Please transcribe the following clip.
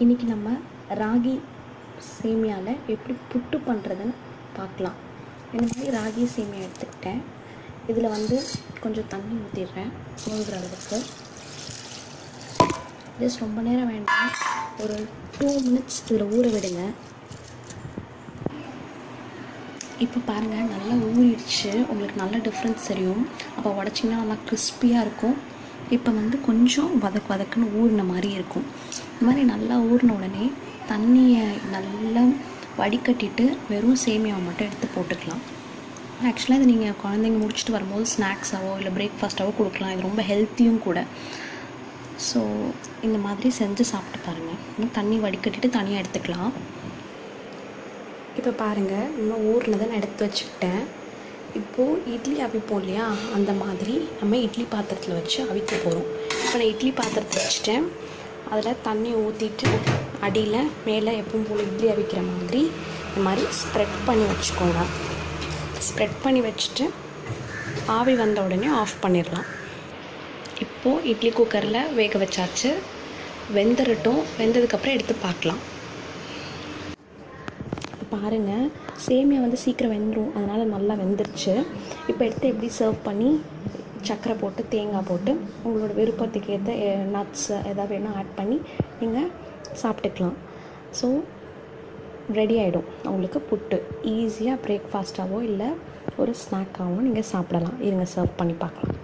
இன்றைக்கி நம்ம ராகி சேமியாவில் எப்படி புட்டு பண்ணுறதுன்னு பார்க்கலாம் இந்த மாதிரி ராகி சேமியா எடுத்துக்கிட்டேன் இதில் வந்து கொஞ்சம் தண்ணி ஊற்றிடுறேன் மூழ்கிற அளவுக்கு ஜஸ்ட் ரொம்ப நேரம் வேண்டாம் ஒரு டூ மினிட்ஸ் இதில் ஊற விடுங்க இப்போ பாருங்கள் நல்லா ஊறிடுச்சு உங்களுக்கு நல்ல டிஃப்ரென்ஸ் தெரியும் அப்போ உடச்சிங்கன்னா நல்லா கிறிஸ்பியாக இருக்கும் இப்போ வந்து கொஞ்சம் வதக்கு வதக்குன்னு ஊறின மாதிரி இருக்கும் இந்த மாதிரி நல்லா ஊறின உடனே தண்ணியை நல்லா வடிகட்டிட்டு வெறும் சேமியாவை மட்டும் எடுத்து போட்டுக்கலாம் ஆக்சுவலாக இது நீங்கள் குழந்தைங்க முடிச்சுட்டு வரும்போது ஸ்நாக்ஸாவோ இல்லை பிரேக்ஃபாஸ்ட்டாவோ கொடுக்கலாம் இது ரொம்ப ஹெல்த்தியும் கூட ஸோ இந்த மாதிரி செஞ்சு சாப்பிட்டு பாருங்கள் இன்னும் தண்ணி வடிகட்டிட்டு தனியாக எடுத்துக்கலாம் இப்போ பாருங்கள் இன்னும் ஊறினதை நான் எடுத்து வச்சுக்கிட்டேன் இப்போது இட்லி அவிப்போம் இல்லையா அந்த மாதிரி நம்ம இட்லி பாத்திரத்தில் வச்சு அவிக்க போகிறோம் இப்போ நான் இட்லி பாத்திரத்தை வச்சுட்டேன் அதில் தண்ணி ஊற்றிட்டு அடியில் மேலே எப்பவும் போல் இட்லி அவிக்கிற மாதிரி இந்த மாதிரி ஸ்ப்ரெட் பண்ணி வச்சுக்கோங்க ஸ்ப்ரெட் பண்ணி வச்சுட்டு ஆவி வந்த உடனே ஆஃப் பண்ணிடலாம் இப்போது இட்லி குக்கரில் வேக வச்சாச்சு வெந்துடட்டும் வெந்ததுக்கப்புறம் எடுத்து பார்க்கலாம் பாருங்கள் சேமியா வந்து சீக்கிரம் வெந்துடும் அதனால் நல்லா வெந்துருச்சு இப்போ எடுத்து எப்படி சர்வ் பண்ணி சர்க்கரை போட்டு தேங்காய் போட்டு உங்களோட விருப்பத்துக்கு ஏற்ற நட்ஸ் எதாவது வேணால் ஆட் பண்ணி நீங்கள் சாப்பிட்டுக்கலாம் ஸோ ரெடி ஆகிடும் உங்களுக்கு புட்டு ஈஸியாக பிரேக்ஃபாஸ்ட்டாவோ இல்லை ஒரு ஸ்நாக்காகவும் நீங்கள் சாப்பிடலாம் இருங்க சர்வ் பண்ணி பார்க்கலாம்